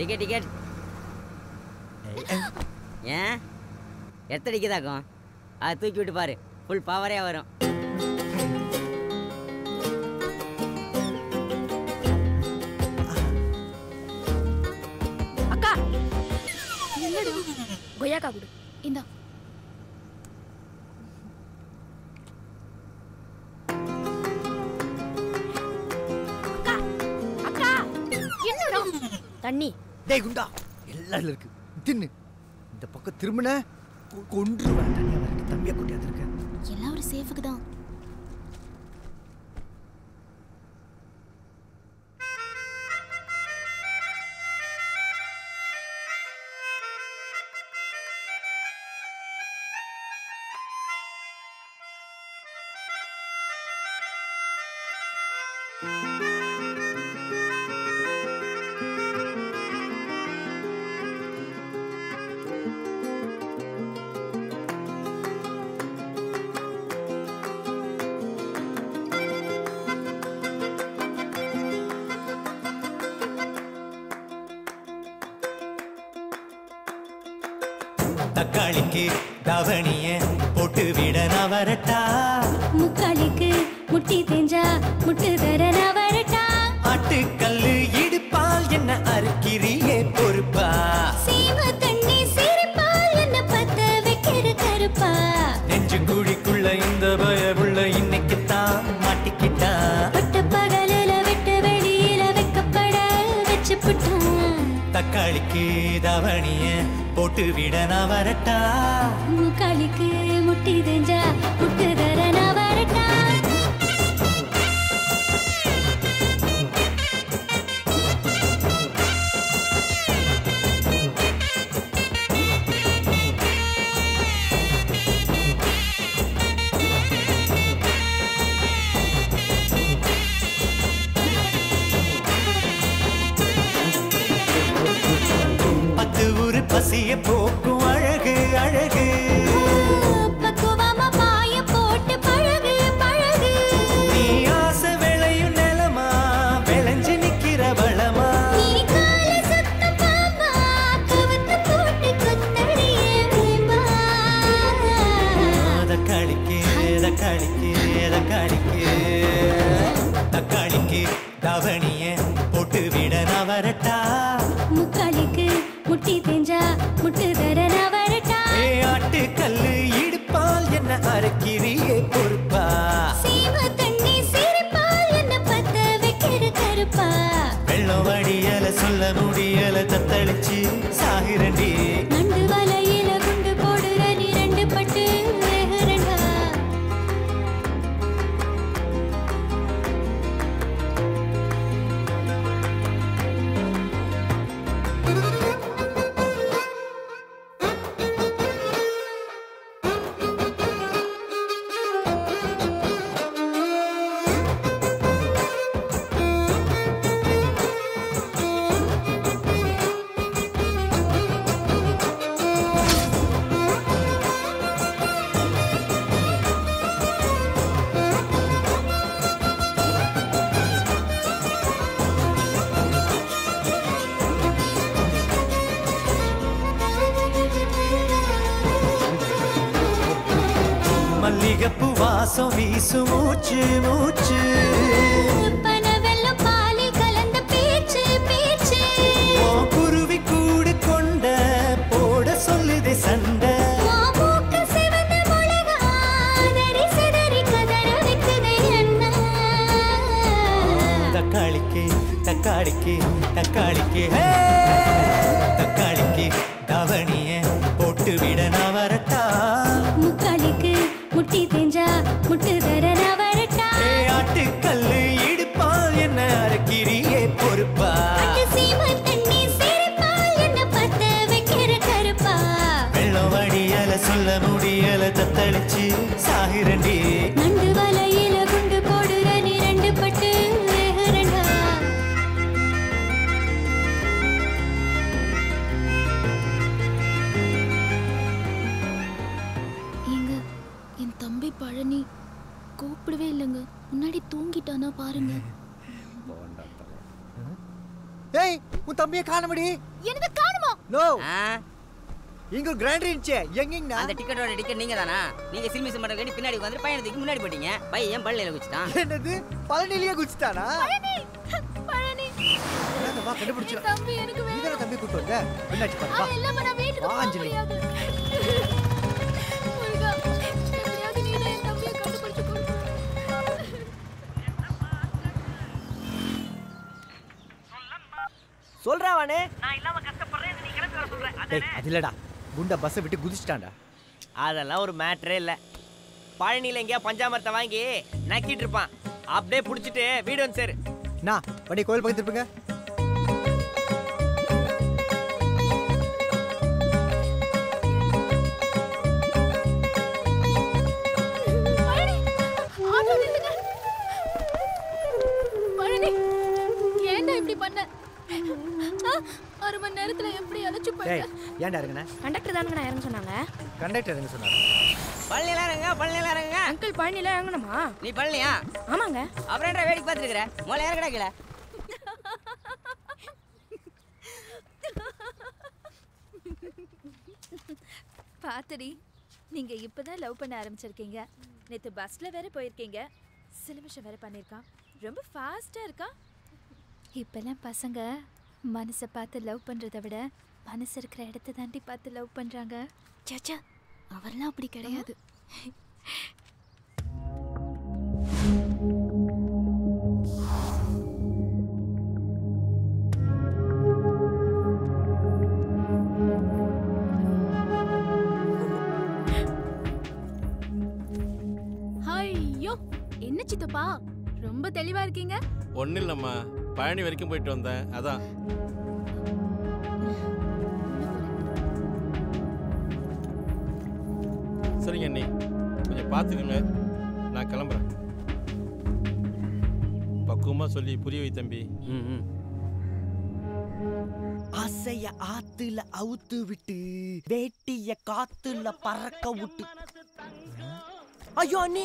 Ticket ticket ஏன் எத்தடிக்குதாக்கும் அதை தூக்கி விட்டு பாரு ஃபுல் பவரே வரும் அக்கா என்னடா கொய்யாக்கா கொடு இந்தா அக்கா அக்கா என்னடா தண்ணி டேய் குண்டா எல்லாம் இதுல இருக்கு தின்னு இந்த பக்கம் திரும்பின கொ- கொன்றுவேன் தனியா வரட்டு தம்பியா கூட்டியாந்து இருக்க எல்லாம் ஒரு சேஃபுக்கு தான் தக்காளிக்கு தவணிய போட்டு விட நான் வரட்டா முக்காலிக்கு முட்டி தேஞ்சா முட்டு தர நான் வரட்டா ஆட்டுக்கல்லு இடுப்பால் என்ன அறுக்கிறியே பொறுப்பா சீம தண்ணி சிரிப்பால் என்ன பத்த வைக்கிற கருப்பா நெஞ்சு குழிக்குள்ள இந்த பயவுள்ள இன்னைக்கு தான் மாட்டிக்கிட்டா பட்ட பகலில வெட்ட வெளியில வைக்கப்பட வச்சு புட்டான் தக்காளிக்கு தவணிய போட்டு விட நான் வரட்டா முக்காலிக்கு முட்டி தேஞ்சா முட்டு தர நான் வரட்டா பத்து ஊரு பசிய போக்கும் அழகு அழகு பக்குவமா பாய போட்டு பழகு பழகு நீ ஆசை விளையும் நிலமா விளைஞ்சு நிக்கிற வளமா நீ கால சுத்த பாம்பா கவுத்து போட்டு குத்தடியே வேம்பா தக்காளிக்கு தக்காளிக்கு தக்காளிக்கு தக்காளிக்கு தவணிய போட்டு விட நான் வரட்டா முக்காலிக்கு முட்டி தேஞ்சா முட்டு தர நான் வரட்டா ஏ ஆட்டுக்கல்லு இடுப்பால் என்ன அரைக்கிறியே பொறுப்பா சீம தண்ணி சிரிப்பால் என்ன பத்த வைக்கிற கருப்பா வெள்ளம் வடியல சொல்ல முடியல தத்தளிச்சு சாகிறண்டி நண்டு வலையில குண்டு போடுற நீ ரெண்டு பட்டு வேகரண்டா மல்லிகைப்பூ வாசம் வீசு மூச்சு மூச்சு பனவெல்லம் பாலில் கலந்த பேச்சு பேச்சு உன் குருவி கூடு கொண்ட போட சொல்லுதே சண்டை மாமூக்கு சிவந்த மிளகா, அதறி சிதறி கதற வைக்குதே அண்ணா. தக்காளிக்கு தக்காளிக்கு தக்காளிக்கு ஹே! தக்காளிக்கு தவணிய போட்டு விட நான் வரட்டா முக்காலிக்கு முட்டி தேஞ்சா முட்டு தர நான் வரட்டா ஏ ஆட்டுக்கல்லு இடுப்பால் என்ன அரைக்கிறியே பொறுப்பா பட்டு சீமை தண்ணி சிரிப்பால் என்ன பத்த வைக்கிற கருப்பா வெள்ளம் வடியல சொல்ல முடியல தத்தளிச்சு சாகிறண்டி நண்டு வலையில குண்டு போடுற நீ ரெண்டு பட்டு வேகரண்டா ஏங்க என் தம்பி பழனி கூப்பிடவே இல்லைங்க முன்னாடி தூங்கிட்டானா பாருங்க ஏய் உன் தம்பியை காணமடி என்னது காணுமா நோ ஆ, இங்க ஒரு கிராண்ட் இருந்துச்சு எங்கங்கண்ணா அந்த டிக்கெட்டோட டிக்கெட் நீங்க தானா நீங்க சில்மிஸ் மட்டும் கட்டி பின்னாடி வந்து பையனை தூக்கி முன்னாடி போட்டீங்க பையன் பள்ளியில குச்சிட்டான் என்னது பழனிலேயே குதிச்சிட்டானா பழனி பழனி என்னங்க, வா கண்டுபிடிச்சிடலாம் தம்பி எனக்கு நீ வேணும் தானே தம்பி கூட்டு வந்த என்னாச்சு பாரு வா அவன் இல்லாம நான் வீட்டுக்கு வா, போக அஞ்சலி. முடியாது முருகா எப்படியாவது நீ தான் என் தம்பியை கண்டுபிடிச்சு கொடு சொல்றாவானே டேய் அது இல்லடா குண்டா பஸ்ஸை விட்டு குதிச்சிட்டான்டா அதெல்லாம் ஒரு மேட்ரே இல்ல பழனியில எங்கேயா பஞ்சாமரத்தை வாங்கி நக்கிட்டு இருப்பான் அப்படியே புடிச்சிட்டு வீடு வந்து சேரு நான் வண்டி கோயில் பக்கத்து இருப்பீங்க பழனி ஆட்டோ நிறுத்துங்க பழனி ஏன்டா இப்படி பண்ண ஆ, அரை மணி நேரத்துல எப்படி அழைச்சு டேய் போயிட்ட ஏன்டா இருக்குண்ணே கண்டக்டர் தானுங்க நான் இறங்க சொன்னாங்க கண்டக்டர் எங்க சொன்னாரு பழனில இறங்க பழனில இறங்க அங்கிள் பழனில இறங்கணுமா நீ பழனியா ஆமாங்க அப்புறம் என்ன வேடிக்கை பார்த்துட்டு இருக்கிற முதல்ல இறங்கடா கீழே பாத்தடி நீங்க இப்பதான் லவ் பண்ண ஆரம்பிச்சிருக்கீங்க நேத்து பஸ்ல வேற போயிருக்கீங்க சிலிமிஷம் வேற பண்ணிருக்கான் ரொம்ப ஃபாஸ்டா இருக்கான் இப்பெல்லாம் பசங்க மனசை பார்த்து லவ் பண்றதை விட மனசு இருக்கிற இடத்த தாண்டி பார்த்து லவ் பண்றாங்க சச்சா அவர்லாம் அப்படி கிடையாது ஐயோ என்ன சித்தப்பா ரொம்ப தெளிவா இருக்கீங்க ஒன்றும் இல்லைம்மா பழனி வரைக்கும் போயிட்டு வந்தேன் அதான் சரிங்க அண்ணி கொஞ்சம் பார்த்துக்குங்க நான் கிளம்புறேன் பக்குவமாக சொல்லி புரிய வை தம்பி ம் ம் ஆசைய ஆத்துல அவுத்து விட்டு வேட்டிய காத்துல பறக்க விட்டு ஐயோ அண்ணி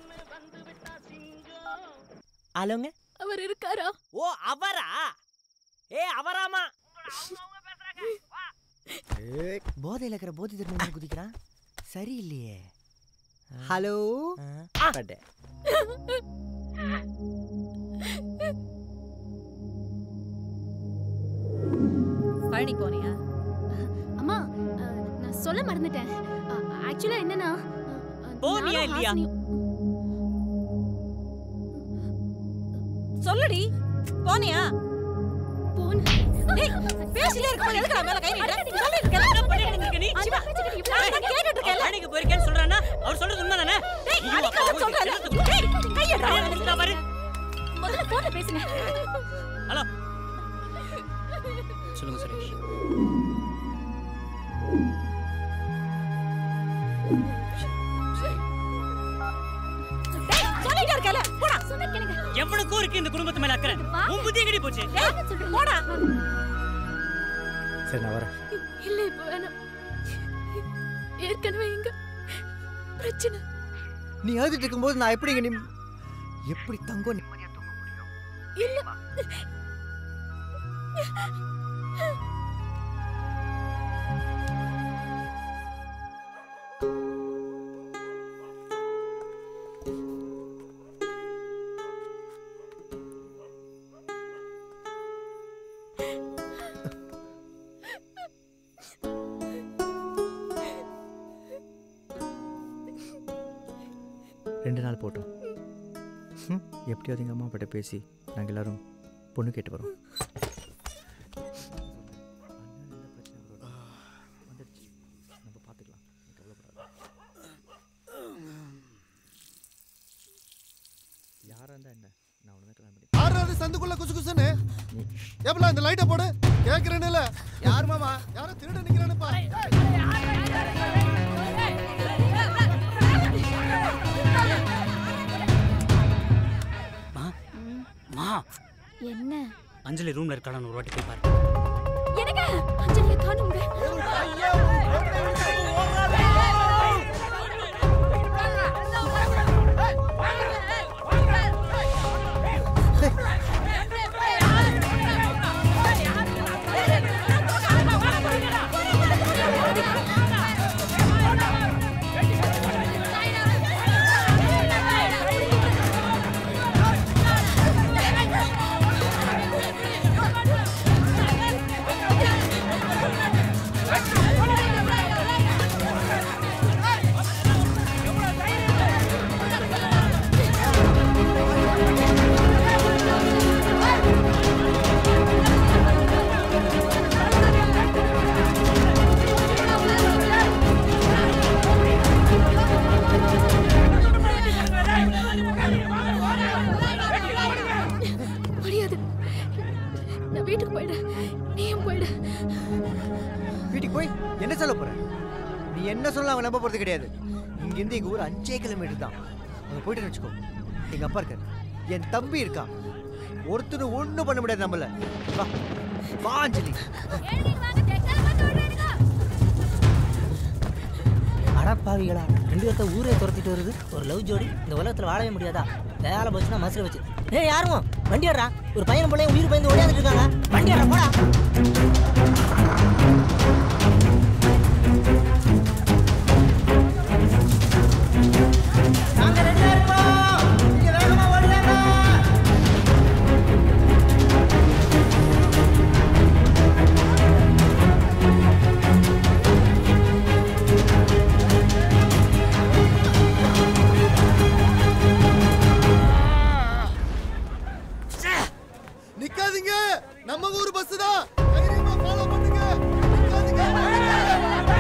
ஹலோங்க அவர் இருக்காரா ஓ அவரா ஏ அவராமா ஏய், போதையில இருக்கிற போதை தர்மம் குதிக்கிறான் சரியில்லையே ஹலோ பட்டே. பழனி போனியா அம்மா அஹ், நான் சொல்ல மறந்துட்டேன் ஆக்சுவலா என்னன்னா அஹ், அஹ், போனியா நானும் இல்லையா? ஹாசினியும் சொல்லுடி போனியா போன பேசிலே இருக்கும்போது எதுக்கு மேல கை நீட்டுற சொல்லிருக்கேன் என்ன பண்ணிட்டு இருக்க நீ சிவா நான் கேட்டுட்டு இருக்கேன் பழனிக்கு போயிருக்கேன்னு சொல்றானா அவர் சொல்றது உண்மை தானே டேய் அடிக்காத சொல்றேன் டேய் கையடா பாரு முதல்ல போன்ல பேசுங்க ஹலோ சொல்லுங்க சுரேஷ் டேய் சொல்லிட்டே இருக்கல போடா சொன்ன கேளுங்க எவனுக்கும் இருக்கு இந்த குடும்பத்து மேல அக்கறை உன் புத்தி எங்கடி போச்சு டேய் போடா சரி நான் வரேன் இல்ல இப்ப வேணாம் ஏற்கனவே இங்க பிரச்சனை நீ எழுதிட்டு இருக்கும்போது நான் எப்படி இங்க நிம் எப்படி தங்கம் நிம்மதியா இல்ல ரெண்டு நாள் போட்டோம் ம், எப்படியாவது எங்கள் அம்மா கிட்ட பேசி நாங்கள் எல்லாரும் பொண்ணு கேட்டு வரோம் வந்துடுச்சு நம்ம பார்த்துக்கலாம் நீ கவலைப்படாத யாராக இருந்தால் என்ன நான் ஒன்று கல்யாணம் பண்ணி ஆறாவது சந்துக்குள்ள குசு குசுன்னு எப்பல இந்த லைட்டை போடு கேக்குறேன்னு இல்ல யார் மாமா யாரோ திருட நிக்கிறான்னு பா மா என்ன அஞ்சலி ரூம்ல இருக்காளான்னு ஒரு வாட்டி போய் பாரு எனக்கு அஞ்சலியை காணுங்க வீட்டுக்கு போயிடு நீயும் போயிடு வீட்டுக்கு போய் என்ன சொல்ல போற நீ என்ன சொல்ல அவன் நம்ப போறது கிடையாது இங்கிருந்து எங்க ஊர் அஞ்சே கிலோமீட்டர் தான் அங்க போயிட்டு வச்சுக்கோ எங்க அப்பா இருக்காரு என் தம்பி இருக்கான் ஒருத்தர் ஒண்ணும் பண்ண முடியாது நம்மள வா வா அஞ்சலி அடப்பாவிகளா ரெண்டு பேர்த்த ஊரே துரத்திட்டு வருது ஒரு லவ் ஜோடி இந்த உலகத்துல வாழவே முடியாதா வேலை போச்சுன்னா மசுரை வச்சு ஏய் யாரும் வண்டி ஏறா ஒரு பையன் பிள்ளைய உயிர் பயந்து ஓடியாந்துட்டு இருக்காங்க வண்டி ஏறா போடா நாங்க ரெண்டா இருக்கோம் நீங்க வேகமா ஓடுங்க நிக்காதீங்க நம்ம ஊர் பஸ் தான் தைரியமா ஃபாலோ பண்ணுங்க நிக்காதீங்க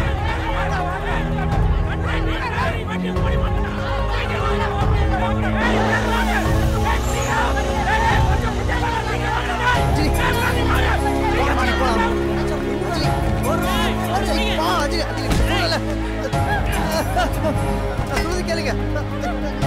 அஞ்சலி வா அஞ்சலி அஞ்சலி சொல்லல. நான் சொல்றது கேளுங்க